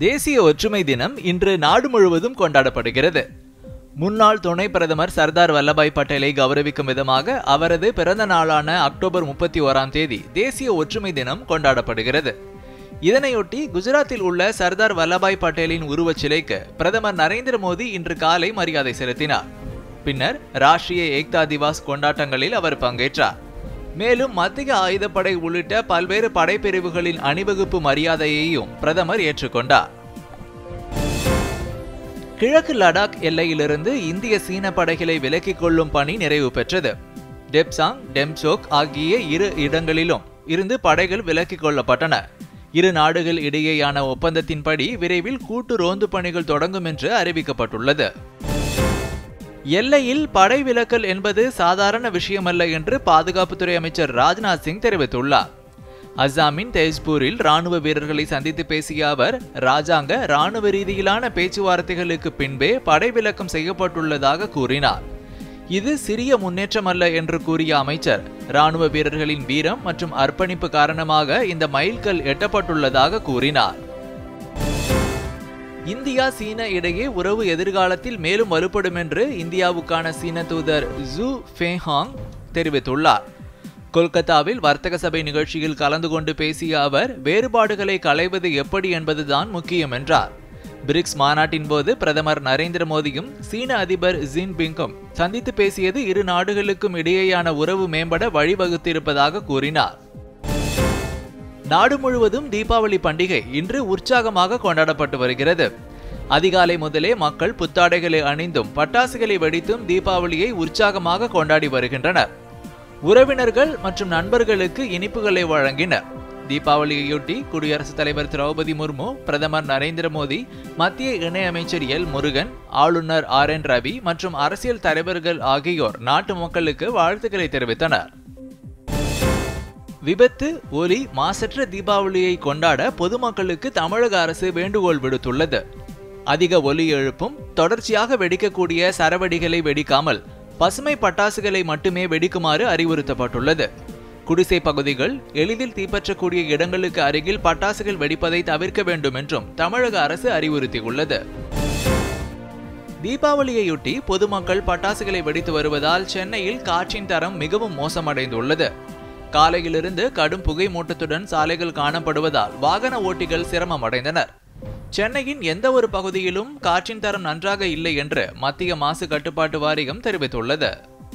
தேசிய ஒற்றுமை தினம் இன்று நாடு முழுவதும் கொண்டாடப்படுகிறது முன்னாள் துணை பிரதமர் சர்தார் வல்லபாய் பட்டேலை கௌரவிக்கும் விதமாக அவரது பிறந்த நாளான அக்டோபர் முப்பத்தி ஓராம் தேதி தேசிய ஒற்றுமை தினம் கொண்டாடப்படுகிறது இதனையொட்டி குஜராத்தில் உள்ள சர்தார் வல்லபாய் பட்டேலின் உருவச் சிலைக்கு பிரதமர் நரேந்திர மோடி இன்று காலை மரியாதை செலுத்தினார் பின்னர் ராஷ்டிரிய ஏக்தா திவாஸ் கொண்டாட்டங்களில் அவர் பங்கேற்றார் மேலும் மத்திய ஆயுதப்படை உள்ளிட்ட பல்வேறு படைப்பிரிவுகளின் அணிவகுப்பு மரியாதையையும் பிரதமர் ஏற்றுக்கொண்டார் கிழக்கு லடாக் எல்லையிலிருந்து இந்திய சீன படைகளை விலக்கிக் கொள்ளும் பணி நிறைவு பெற்றது டெப்சாங் டெம்சோக் ஆகிய இரு இடங்களிலும் இருந்து படைகள் விலக்கிக் கொள்ளப்பட்டன இரு நாடுகள் இடையேயான ஒப்பந்தத்தின்படி விரைவில் கூட்டு ரோந்து பணிகள் தொடங்கும் என்று அறிவிக்கப்பட்டுள்ளது எல்லையில் படை விலக்கல் என்பது சாதாரண விஷயமல்ல என்று பாதுகாப்புத்துறை அமைச்சர் ராஜ்நாத் சிங் தெரிவித்துள்ளார் அஸ்ஸாமின் தேஜ்பூரில் ராணுவ வீரர்களை சந்தித்து பேசிய அவர் ராஜாங்க ராணுவ ரீதியிலான பேச்சுவார்த்தைகளுக்கு பின்பே படை விலக்கம் செய்யப்பட்டுள்ளதாக கூறினார் இது சிறிய முன்னேற்றம் அல்ல என்று கூறிய அமைச்சர் ராணுவ வீரர்களின் வீரம் மற்றும் அர்ப்பணிப்பு காரணமாக இந்த மைல்கல் எட்டப்பட்டுள்ளதாக கூறினார் இந்தியா சீன இடையே உறவு எதிர்காலத்தில் மேலும் வலுப்படும் என்று இந்தியாவுக்கான சீன தூதர் ஜூ ஃபேஹாங் தெரிவித்துள்ளார் கொல்கத்தாவில் வர்த்தக சபை நிகழ்ச்சியில் கலந்து கொண்டு பேசிய அவர் வேறுபாடுகளை களைவது எப்படி என்பதுதான் முக்கியம் என்றார் பிரிக்ஸ் மாநாட்டின் போது பிரதமர் நரேந்திர மோடியும் சீன அதிபர் ஜின்பிங்கும் சந்தித்து பேசியது இரு நாடுகளுக்கும் இடையேயான உறவு மேம்பட வழிவகுத்திருப்பதாக கூறினார் நாடு முழுவதும் தீபாவளி பண்டிகை இன்று உற்சாகமாக கொண்டாடப்பட்டு வருகிறது அதிகாலை முதலே மக்கள் புத்தாடைகளை அணிந்தும் பட்டாசுகளை வெடித்தும் தீபாவளியை உற்சாகமாக கொண்டாடி வருகின்றனர் உறவினர்கள் மற்றும் நண்பர்களுக்கு இனிப்புகளை வழங்கினர் தீபாவளியையொட்டி குடியரசுத் தலைவர் திரௌபதி முர்மு பிரதமர் நரேந்திர மோடி மத்திய இணையமைச்சர் எல் முருகன் ஆளுநர் ஆர் என் ரவி மற்றும் அரசியல் தலைவர்கள் ஆகியோர் நாட்டு மக்களுக்கு வாழ்த்துக்களை தெரிவித்தனர் விபத்து ஒலி மாசற்ற தீபாவளியை கொண்டாட பொதுமக்களுக்கு தமிழக அரசு வேண்டுகோள் விடுத்துள்ளது அதிக ஒலி எழுப்பும் தொடர்ச்சியாக வெடிக்கக்கூடிய சரவெடிகளை வெடிக்காமல் பசுமை பட்டாசுகளை மட்டுமே வெடிக்குமாறு அறிவுறுத்தப்பட்டுள்ளது குடிசை பகுதிகள் எளிதில் தீப்பற்றக்கூடிய இடங்களுக்கு அருகில் பட்டாசுகள் வெடிப்பதை தவிர்க்க வேண்டும் என்றும் தமிழக அரசு அறிவுறுத்தியுள்ளது தீபாவளியையொட்டி பொதுமக்கள் பட்டாசுகளை வெடித்து வருவதால் சென்னையில் காற்றின் தரம் மிகவும் மோசமடைந்துள்ளது காலையிலிருந்து கடும் புகை மூட்டத்துடன் சாலைகள் காணப்படுவதால் வாகன ஓட்டிகள் சிரமம் அடைந்தனர் சென்னையின் எந்த ஒரு பகுதியிலும் காற்றின் தரம் நன்றாக இல்லை என்று மத்திய மாசு கட்டுப்பாட்டு வாரியம் தெரிவித்துள்ளது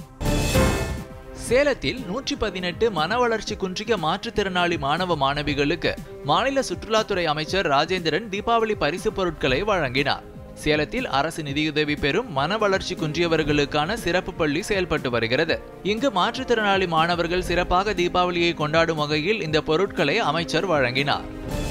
சேலத்தில் நூற்றி பதினெட்டு மன வளர்ச்சி குன்றிய மாற்றுத்திறனாளி மாணவ மாணவிகளுக்கு மாநில சுற்றுலாத்துறை அமைச்சர் ராஜேந்திரன் தீபாவளி பரிசு பொருட்களை வழங்கினார் சேலத்தில் அரசு நிதியுதவி பெறும் மன வளர்ச்சி குன்றியவர்களுக்கான சிறப்பு பள்ளி செயல்பட்டு வருகிறது இங்கு மாற்றுத்திறனாளி மாணவர்கள் சிறப்பாக தீபாவளியை கொண்டாடும் வகையில் இந்த பொருட்களை அமைச்சர் வழங்கினார்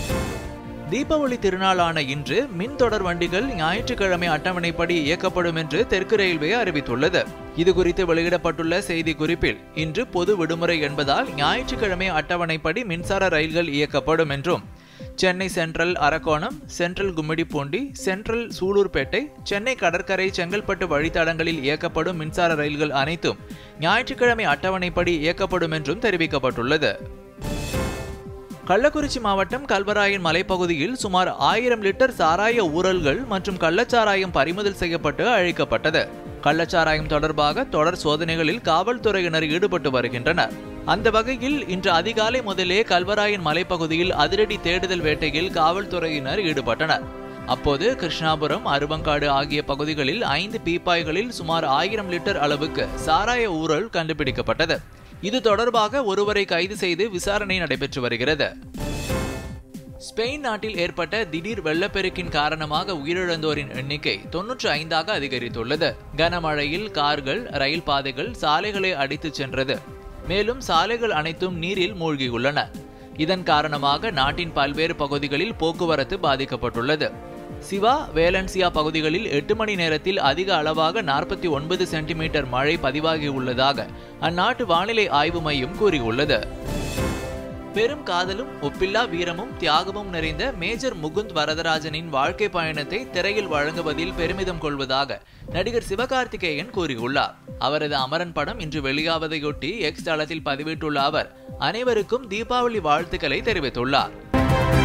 தீபாவளி திருநாளான இன்று மின் தொடர் வண்டிகள் ஞாயிற்றுக்கிழமை அட்டவணைப்படி இயக்கப்படும் என்று தெற்கு ரயில்வே அறிவித்துள்ளது இது குறித்து வெளியிடப்பட்டுள்ள செய்தி குறிப்பில் இன்று பொது விடுமுறை என்பதால் ஞாயிற்றுக்கிழமை அட்டவணைப்படி மின்சார ரயில்கள் இயக்கப்படும் என்றும் சென்னை சென்ட்ரல் அரக்கோணம் சென்ட்ரல் கும்மிடிப்பூண்டி சென்ட்ரல் சூலூர்பேட்டை சென்னை கடற்கரை செங்கல்பட்டு வழித்தடங்களில் இயக்கப்படும் மின்சார ரயில்கள் அனைத்தும் ஞாயிற்றுக்கிழமை அட்டவணைப்படி இயக்கப்படும் என்றும் தெரிவிக்கப்பட்டுள்ளது கள்ளக்குறிச்சி மாவட்டம் கல்வராயன் மலைப்பகுதியில் சுமார் ஆயிரம் லிட்டர் சாராய ஊழல்கள் மற்றும் கள்ளச்சாராயம் பறிமுதல் செய்யப்பட்டு அழிக்கப்பட்டது கள்ளச்சாராயம் தொடர்பாக தொடர் சோதனைகளில் காவல்துறையினர் ஈடுபட்டு வருகின்றனர் அந்த வகையில் இன்று அதிகாலை முதலே கல்வராயன் மலைப்பகுதியில் அதிரடி தேடுதல் வேட்டையில் காவல்துறையினர் ஈடுபட்டனர் அப்போது கிருஷ்ணாபுரம் அருவங்காடு ஆகிய பகுதிகளில் ஐந்து பீப்பாய்களில் சுமார் ஆயிரம் லிட்டர் அளவுக்கு சாராய ஊழல் கண்டுபிடிக்கப்பட்டது இது தொடர்பாக ஒருவரை கைது செய்து விசாரணை நடைபெற்று வருகிறது ஸ்பெயின் நாட்டில் ஏற்பட்ட திடீர் வெள்ளப்பெருக்கின் காரணமாக உயிரிழந்தோரின் எண்ணிக்கை தொன்னூற்று ஐந்தாக அதிகரித்துள்ளது கனமழையில் கார்கள் ரயில் பாதைகள் சாலைகளை அடித்துச் சென்றது மேலும் சாலைகள் அனைத்தும் நீரில் மூழ்கியுள்ளன இதன் காரணமாக நாட்டின் பல்வேறு பகுதிகளில் போக்குவரத்து பாதிக்கப்பட்டுள்ளது சிவா வேலன்சியா பகுதிகளில் எட்டு மணி நேரத்தில் அதிக அளவாக நாற்பத்தி ஒன்பது சென்டிமீட்டர் மழை பதிவாகியுள்ளதாக அந்நாட்டு வானிலை ஆய்வு மையம் கூறியுள்ளது பெரும் காதலும் ஒப்பில்லா வீரமும் தியாகமும் நிறைந்த மேஜர் முகுந்த் வரதராஜனின் வாழ்க்கை பயணத்தை திரையில் வழங்குவதில் பெருமிதம் கொள்வதாக நடிகர் சிவகார்த்திகேயன் கூறியுள்ளார் அவரது அமரன் படம் இன்று வெளியாவதையொட்டி எக்ஸ் தளத்தில் பதிவிட்டுள்ள அவர் அனைவருக்கும் தீபாவளி வாழ்த்துக்களை தெரிவித்துள்ளார்